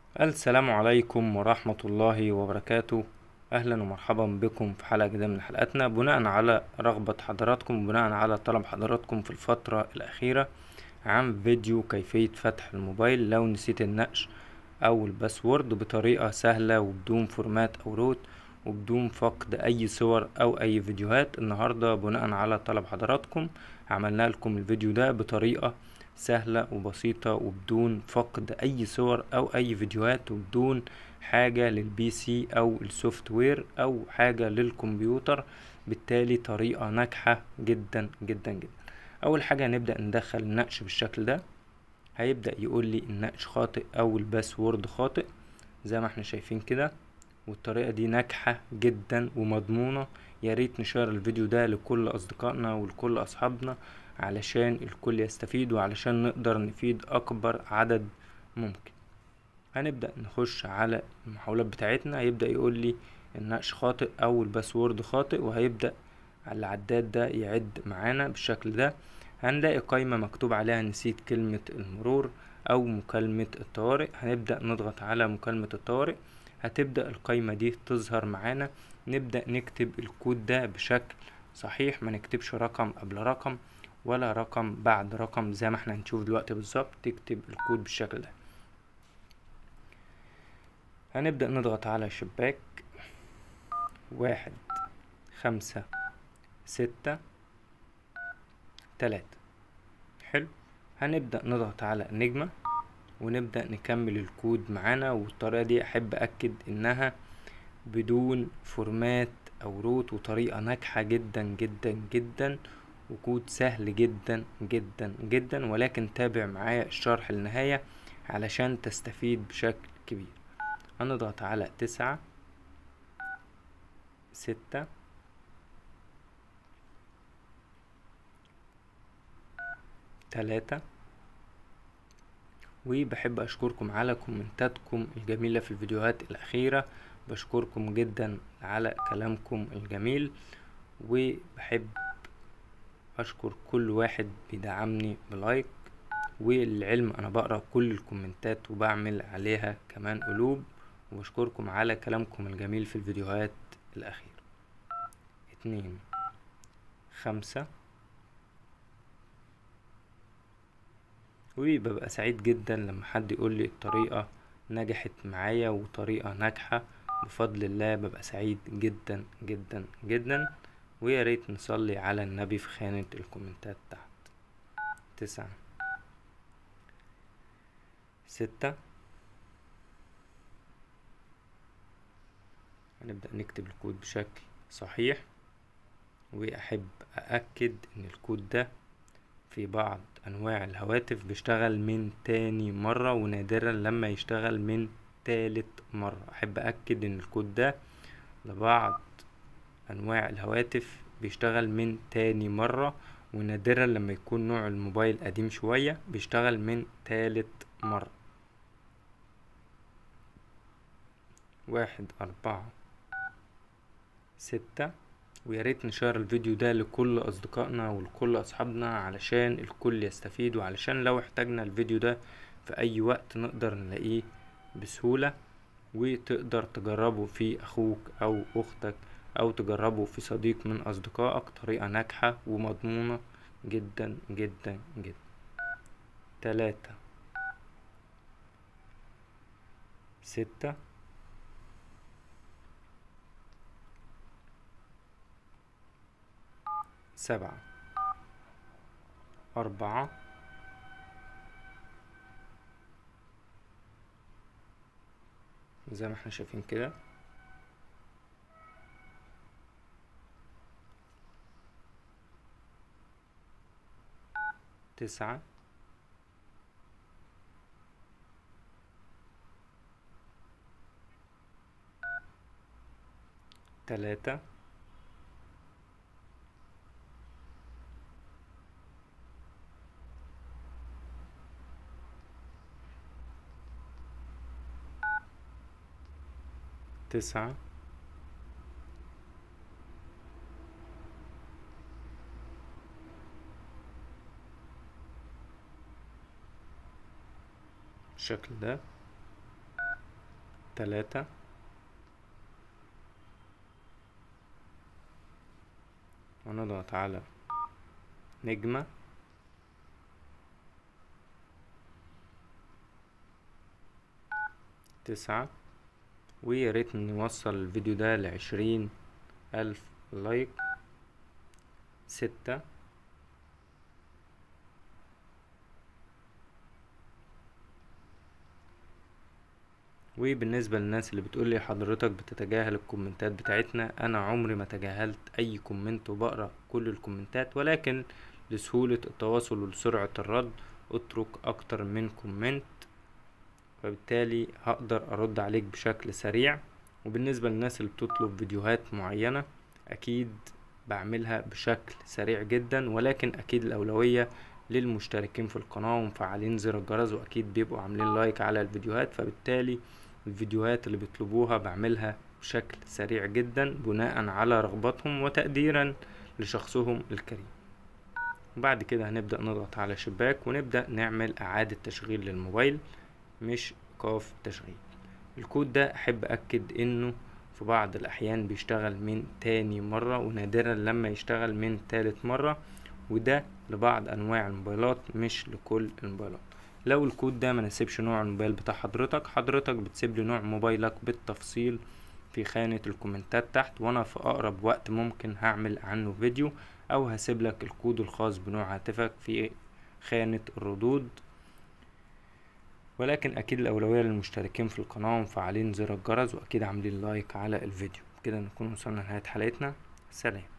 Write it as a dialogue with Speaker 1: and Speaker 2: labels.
Speaker 1: السلام عليكم ورحمة الله وبركاته أهلا ومرحبا بكم في حلقة جديدة من حلقاتنا بناء على رغبة حضراتكم بناء على طلب حضراتكم في الفترة الأخيرة عن فيديو كيفية فتح الموبايل لو نسيت النقش أو الباسورد بطريقة سهلة وبدون فورمات أو روت وبدون فقد أي صور أو أي فيديوهات النهاردة بناء على طلب حضراتكم عملنا لكم الفيديو ده بطريقة سهلة وبسيطة وبدون فقد أي صور أو أي فيديوهات وبدون حاجة للبي سي أو السوفت وير أو حاجة للكمبيوتر بالتالي طريقة ناجحة جدا جدا جدا أول حاجة هنبدأ ندخل النقش بالشكل ده هيبدأ يقول لي النقش خاطئ أو الباسورد خاطئ زي ما احنا شايفين كده والطريقة دي ناجحة جدا ومضمونة ياريت نشار الفيديو ده لكل أصدقائنا ولكل أصحابنا علشان الكل يستفيد وعلشان نقدر نفيد أكبر عدد ممكن هنبدأ نخش على المحاولات بتاعتنا هيبدأ يقول لي النقش خاطئ أو الباسورد خاطئ وهيبدأ العداد ده يعد معانا بالشكل ده هنلاقي قايمة مكتوب عليها نسيت كلمة المرور أو مكالمة الطوارئ هنبدأ نضغط على مكالمة الطوارئ هتبدأ القايمة دي تظهر معانا نبدأ نكتب الكود ده بشكل صحيح ما نكتبش رقم قبل رقم ولا رقم بعد رقم زي ما احنا هنشوف دلوقتي بالظبط تكتب الكود بالشكل ده هنبدأ نضغط على شباك واحد خمسة ستة تلاتة حلو هنبدأ نضغط على نجمة ونبدأ نكمل الكود معانا والطريقة دي أحب أكد إنها بدون فورمات أو روت وطريقة ناجحة جدا جدا جدا وكود سهل جدا جدا جدا ولكن تابع معايا الشرح للنهاية علشان تستفيد بشكل كبير هنضغط على تسعة ستة تلاتة وبحب أشكركم على كومنتاتكم الجميلة في الفيديوهات الأخيرة بشكركم جدا على كلامكم الجميل وبحب أشكر كل واحد بيدعمني بلايك والعلم أنا بقرأ كل الكومنتات وبعمل عليها كمان قلوب وبشكركم على كلامكم الجميل في الفيديوهات الأخيرة اتنين خمسة وببقى سعيد جدا لما حد يقول لي الطريقة نجحت معايا وطريقة ناجحة بفضل الله ببقى سعيد جدا جدا جدا ويا ريت نصلي على النبي في خانة الكومنتات تحت تسعة ستة هنبدأ نكتب الكود بشكل صحيح وأحب أأكد إن الكود ده في بعض أنواع الهواتف بيشتغل من تاني مرة ونادرا لما يشتغل من تالت مرة أحب أكد إن الكود ده لبعض أنواع الهواتف بيشتغل من تاني مرة ونادرا لما يكون نوع الموبايل قديم شوية بيشتغل من تالت مرة واحد أربعة ستة وياريت نشار الفيديو ده لكل أصدقائنا ولكل أصحابنا علشان الكل يستفيد وعلشان لو احتاجنا الفيديو ده في أي وقت نقدر نلاقيه بسهولة وتقدر تجربه في أخوك أو أختك أو تجربه في صديق من أصدقائك طريقة ناجحة ومضمونة جدا جدا جدا تلاتة ستة سبعة أربعة زي ما احنا شايفين كده تسعة تلاتة تسعة بالشكل ده تلاتة ونضغط على نجمة تسعة وياريت نوصل الفيديو ده لعشرين ألف لايك ستة وبالنسبة للناس اللي بتقولي حضرتك بتتجاهل الكومنتات بتاعتنا انا عمري ما تجاهلت اي كومنت وبقرا كل الكومنتات ولكن لسهولة التواصل ولسرعة الرد اترك اكتر من كومنت فبالتالي هقدر ارد عليك بشكل سريع وبالنسبة للناس اللي بتطلب فيديوهات معينة اكيد بعملها بشكل سريع جدا ولكن اكيد الاولوية للمشتركين في القناة ومفعلين زر الجرس واكيد بيبقوا عاملين لايك على الفيديوهات فبالتالي الفيديوهات اللي بيطلبوها بعملها بشكل سريع جدا بناء على رغبتهم وتقديرا لشخصهم الكريم وبعد كده هنبدأ نضغط على شباك ونبدأ نعمل اعادة تشغيل للموبايل مش ايقاف تشغيل الكود ده احب اكد انه في بعض الاحيان بيشتغل من تاني مرة ونادرا لما يشتغل من تالت مرة وده لبعض انواع الموبايلات مش لكل الموبايلات لو الكود ده مناسبش نوع الموبايل بتاع حضرتك حضرتك بتسيب لي نوع موبايلك بالتفصيل في خانة الكومنتات تحت وانا في اقرب وقت ممكن هعمل عنه فيديو او هسيب لك الكود الخاص بنوع هاتفك في خانة الردود ولكن اكيد الاولوية للمشتركين في القناة ومفعلين زر الجرس واكيد عاملين لايك على الفيديو كده نكون وصلنا لنهاية حلقتنا سلام